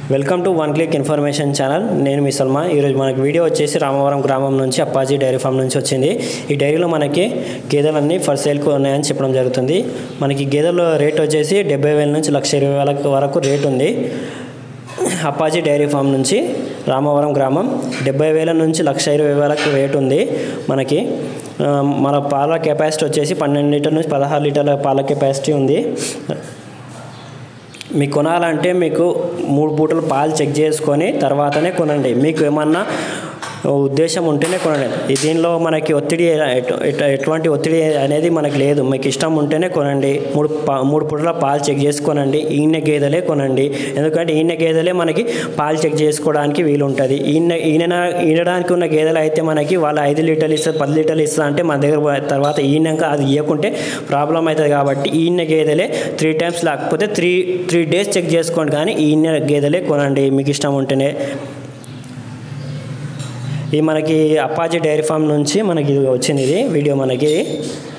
welcome to one click information channel నేను మీ సల్మా ఈరోజు మనకి వీడియో వచ్చేసి రామవరం గ్రామం నుంచి అప్పాజీ డైరీ ఫామ్ నుంచి వచ్చింది ఈ డైరీలో మనకి గేదెలన్నీ ఫర్ సేల్కు ఉన్నాయని చెప్పడం జరుగుతుంది మనకి గేదెల రేట్ వచ్చేసి డెబ్బై వేల నుంచి లక్ష ఇరవై వేల వరకు రేట్ ఉంది అప్పాజీ డైరీ ఫామ్ నుంచి రామవరం గ్రామం డెబ్బై వేల నుంచి లక్ష ఇరవై వేలకు రేట్ ఉంది మనకి ఆ, మన పాల కెపాసిటీ వచ్చేసి పన్నెండు లీటర్ నుంచి పదహారు లీటర్ల పాల కెపాసిటీ ఉంది మీకు కొనాలంటే మీకు మూడు పూటలు పాలు చెక్ చేసుకొని తర్వాతనే కొనండి మీకు ఏమన్నా ఉద్దేశం ఉంటేనే కొనండి ఈ దీనిలో మనకి ఒత్తిడి ఎటు- ఎటు- ఎటువంటి ఒత్తిడి అనేది మనకి లేదు మీకు ఇష్టం ఉంటేనే కొనండి మూడు పా మూడు పూటల పాలు చెక్ చేసుకోనండి ఈయన గేదెలే కొనండి ఎందుకంటే ఈయన గేదెలే మనకి పాలు చెక్ చేసుకోవడానికి వీలు ఉంటుంది ఈయన ఈయన ఈనడానికి ఉన్న గేదెలు అయితే మనకి వాళ్ళు ఐదు లీటర్లు ఇస్తారు పది లీటర్లు ఇస్తారు అంటే మన దగ్గర పోయిన తర్వాత ఈయనక అది ఇవ్వకుంటే ప్రాబ్లం అవుతుంది కాబట్టి ఈయన గేదెలే త్రీ టైమ్స్ లేకపోతే త్రీ త్రీ డేస్ చెక్ చేసుకోండి కానీ ఈయన గేదెలే కొనండి మీకు ఇష్టం ఉంటేనే ఇది మనకి అప్పాజీ డైరీ ఫామ్ నుంచి మనకి ఇది వచ్చింది ఇది వీడియో మనకి